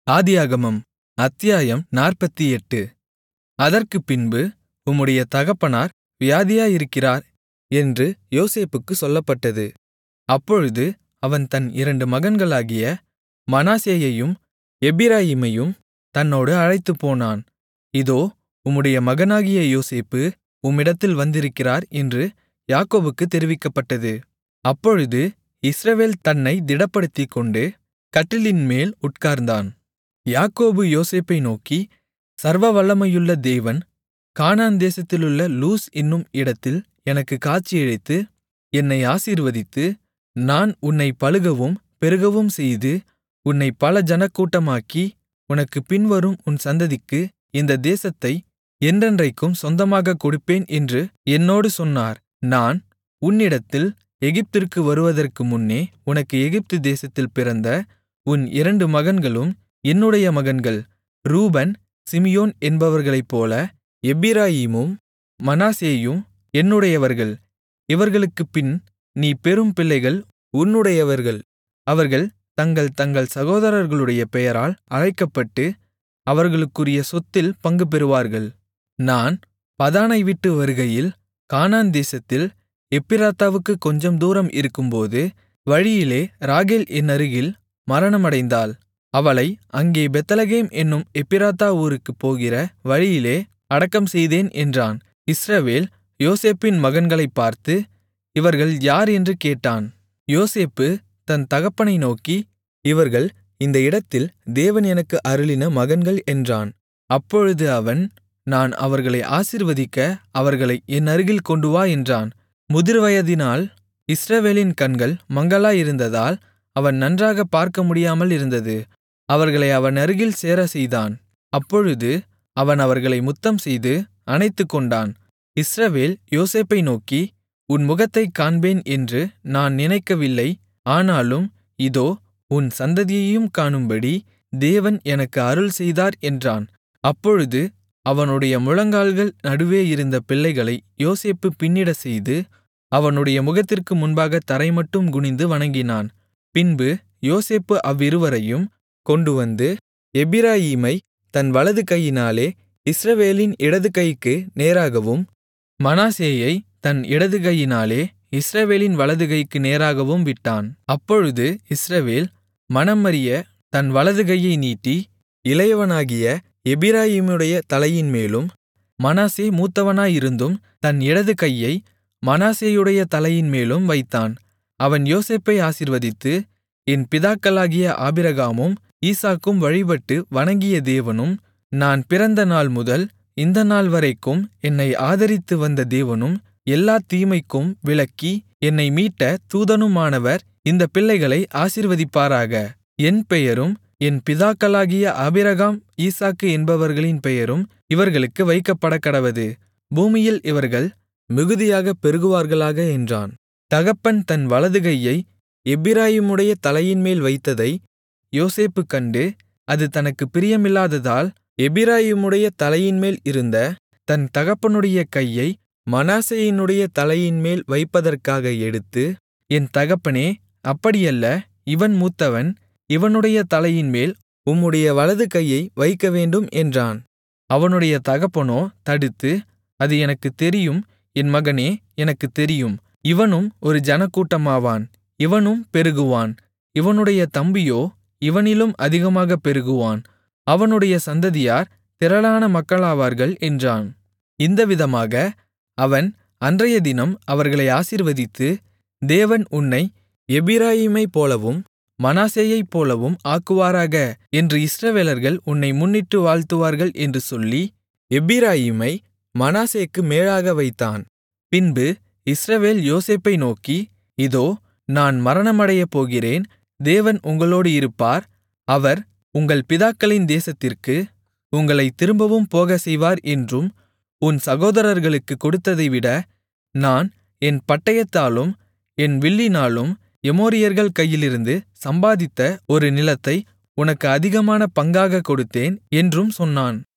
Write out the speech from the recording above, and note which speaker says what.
Speaker 1: ஆதியாகமம் அத்தியாயம் நாற்பத்தெட்டு அதற்குப்பின்பு உம்முடைய தகப்பனார் வியாதியாயிருக்கிறார் என்று யோசேப்புக்குச் சொல்லப்பட்டது அப்பொழுது அவன் தன் இரண்டு மகன்களாகிய மனாசேயையும் எப்பிராயீமையும் தன்னோடு அழைத்துப்போனான் இதோ உம்முடைய மகனாகிய யோசேப்பு உம்மிடத்தில் வந்திருக்கிறார் என்று யாக்கோபுக்குத் தெரிவிக்கப்பட்டது அப்பொழுது இஸ்ரவேல் தன்னைத் திடப்படுத்திக்கொண்டு கட்டிலின்மேல் உட்கார்ந்தான் யாக்கோபு யோசேப்பை நோக்கி சர்வவல்லமையுள்ள தேவன் கானான் தேசத்திலுள்ள லூஸ் என்னும் இடத்தில் எனக்குக் காட்சியளித்து என்னை ஆசீர்வதித்து நான் உன்னைப் பலுகவும் பெருகவும் செய்து உன்னைப் பல ஜனக்கூட்டமாக்கி உனக்குப் பின்வரும் உன் சந்ததிக்கு இந்த தேசத்தை என்றென்றைக்கும் சொந்தமாகக் கொடுப்பேன் என்று என்னோடு சொன்னார் நான் உன்னிடத்தில் எகிப்திற்கு வருவதற்கு முன்னே உனக்கு எகிப்து தேசத்தில் பிறந்த உன் இரண்டு மகன்களும் என்னுடைய மகன்கள் ரூபன் சிமியோன் என்பவர்களைப்போல எப்பிராயீமும் மனாசேயும் என்னுடையவர்கள் இவர்களுக்குப்பின் நீ பெறும் பிள்ளைகள் உன்னுடையவர்கள் அவர்கள் தங்கள் தங்கள் சகோதரர்களுடைய பெயரால் அழைக்கப்பட்டு அவர்களுக்குரிய சொத்தில் பங்கு பெறுவார்கள் நான் பதானை விட்டு வருகையில் கானான் தேசத்தில் எப்பிராத்தாவுக்குக் கொஞ்சம் தூரம் இருக்கும்போது வழியிலே ராகேல் என் அருகில் மரணமடைந்தாள் அவளை அங்கே பெத்லகேம் என்னும் எப்பிராத்தா ஊருக்குப் போகிற வழியிலே அடக்கம் செய்தேன் என்றான் இஸ்ரவேல் யோசேப்பின் மகன்களைப் பார்த்து இவர்கள் யார் என்று கேட்டான் யோசேப்பு தன் தகப்பனை நோக்கி இவர்கள் இந்த இடத்தில் தேவன் எனக்கு அருளின மகன்கள் என்றான் அப்பொழுது அவன் நான் அவர்களை ஆசீர்வதிக்க அவர்களை என் அருகில் கொண்டுவா என்றான் முதிர்வயதினால் இஸ்ரவேலின் கண்கள் மங்கலாயிருந்ததால் அவன் நன்றாகப் பார்க்க முடியாமல் இருந்தது அவர்களை அவன் அருகில் சேரச்செய்தான் அப்பொழுது அவன் அவர்களை முத்தம்செய்து அணைத்துக்கொண்டான் இஸ்ரவேல் யோசேப்பை நோக்கி உன் முகத்தைக் காண்பேன் என்று நான் நினைக்கவில்லை ஆனாலும் இதோ உன் சந்ததியையும் காணும்படி தேவன் எனக்கு அருள் செய்தார் என்றான் அப்பொழுது அவனுடைய முழங்கால்கள் நடுவே இருந்த பிள்ளைகளை யோசேப்பு பின்னிடச் செய்து அவனுடைய முகத்திற்கு முன்பாக தரைமட்டும் குனிந்து வணங்கினான் பின்பு யோசேப்பு அவ்விருவரையும் கொண்டுவந்து எப்பிராயீமை தன் வலது கையினாலே இஸ்ரவேலின் இடது கைக்கு நேராகவும் மனாசேயை தன் இடது கையினாலே இஸ்ரவேலின் வலது கைக்கு நேராகவும் விட்டான் அப்பொழுது இஸ்ரவேல் மனமறிய தன் வலது கையை நீட்டி இளையவனாகிய எப்பிராயீமுடைய தலையின்மேலும் மனாசே மூத்தவனாயிருந்தும் தன் இடது கையை மனாசேயுடைய தலையின்மேலும் வைத்தான் அவன் யோசேப்பை ஆசீர்வதித்து என் பிதாக்களாகிய ஆபிரகாமும் ஈசாக்கும் வழிபட்டு வணங்கிய தேவனும் நான் பிறந்த நாள் முதல் இந்த நாள் வரைக்கும் என்னை ஆதரித்து வந்த தேவனும் எல்லா தீமைக்கும் விலக்கி என்னை மீட்ட தூதனுமானவர் இந்த பிள்ளைகளை ஆசீர்வதிப்பாராக என் பெயரும் என் பிதாக்களாகிய ஆபிரகாம் ஈசாக்கு என்பவர்களின் பெயரும் இவர்களுக்கு வைக்கப்படக்கடவது பூமியில் இவர்கள் மிகுதியாகப் பெருகுவார்களாக என்றான் தகப்பன் தன் வலது கையை எப்பிராயிமுடைய தலையின்மேல் வைத்ததை யோசேப்பு கண்டு அது தனக்குப் பிரியமில்லாததால் எப்பிராயிமுடைய தலையின்மேல் இருந்த தன் தகப்பனுடைய கையை மனாசேயினுடைய தலையின்மேல் வைப்பதற்காக எடுத்து என் தகப்பனே அப்படியல்ல இவன் மூத்தவன் இவனுடைய தலையின்மேல் உம்முடைய வலது கையை வைக்கவேண்டும் என்றான் அவனுடைய தகப்பனோ தடுத்து அது எனக்குத் தெரியும் என் மகனே எனக்குத் தெரியும் இவனும் ஒரு ஜனக்கூட்டமாவான் இவனும் பெருகுவான் இவனுடைய தம்பியோ இவனிலும் அதிகமாகப் பெருகுவான் அவனுடைய சந்ததியார் திரளான மக்களாவார்கள் என்றான் இந்த விதமாக அவன் அன்றைய தினம் அவர்களை ஆசீர்வதித்து தேவன் உன்னை எப்பிராயீமைப் போலவும் மனாசேயைப் போலவும் ஆக்குவாராக என்று இஸ்ரவேலர்கள் உன்னை முன்னிட்டு வாழ்த்துவார்கள் என்று சொல்லி எப்பிராயீமை மனாசேக்கு மேலாக வைத்தான் பின்பு இஸ்ரவேல் யோசேப்பை நோக்கி இதோ நான் மரணமடையப் போகிறேன் தேவன் உங்களோடு இருப்பார் அவர் உங்கள் பிதாக்களின் தேசத்திற்கு உங்களை திரும்பவும் போகச் செய்வார் என்றும் உன் சகோதரர்களுக்குக் கொடுத்ததைவிட நான் என் பட்டயத்தாலும் என் வில்லினாலும் எமோரியர்கள் கையிலிருந்து சம்பாதித்த ஒரு நிலத்தை உனக்கு அதிகமான பங்காகக் கொடுத்தேன் என்றும் சொன்னான்